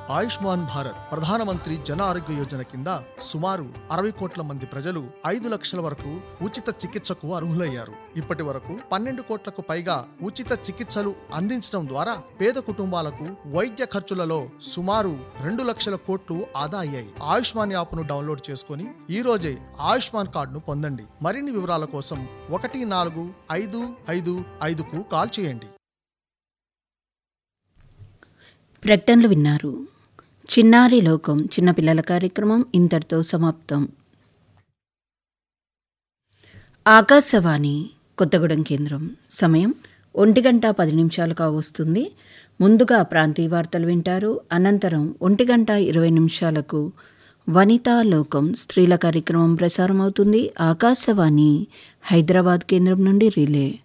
ఆయుష్మాన్ భారత్ ప్రధానమంత్రి జన ఆరోగ్య యోజన కింద సుమారు అరవై కోట్ల మంది ప్రజలు ఐదు లక్షల వరకు ఉచిత చికిత్సకు అర్హులయ్యారు ఇప్పటి వరకు పన్నెండు కోట్లకు పైగా ఉచిత చికిత్సలు అందించడం ద్వారా పేద కుటుంబాలకు వైద్య ఖర్చులలో సుమారు రెండు లక్షల కోట్లు ఆదా అయ్యాయి ఆయుష్మాన్ యాప్ను డౌన్లోడ్ చేసుకుని ఈ రోజే ఆయుష్మాన్ కార్డును పొందండి మరిన్ని వివరాల కోసం ఒకటి నాలుగు ఐదు ఐదు ఐదుకు కాల్ చేయండి ప్రకటనలు విన్నారు చిన్నారి లోకం చిన్నపిల్లల కార్యక్రమం ఇంతటితో సమాప్తం ఆకాశవాణి కొత్తగూడెం కేంద్రం సమయం ఒంటి గంట పది నిమిషాలు కావస్తుంది ముందుగా ప్రాంతీయ వార్తలు వింటారు అనంతరం ఒంటి గంట ఇరవై నిమిషాలకు వనితా లోకం స్త్రీల కార్యక్రమం ప్రసారమవుతుంది ఆకాశవాణి హైదరాబాద్ కేంద్రం నుండి రిలే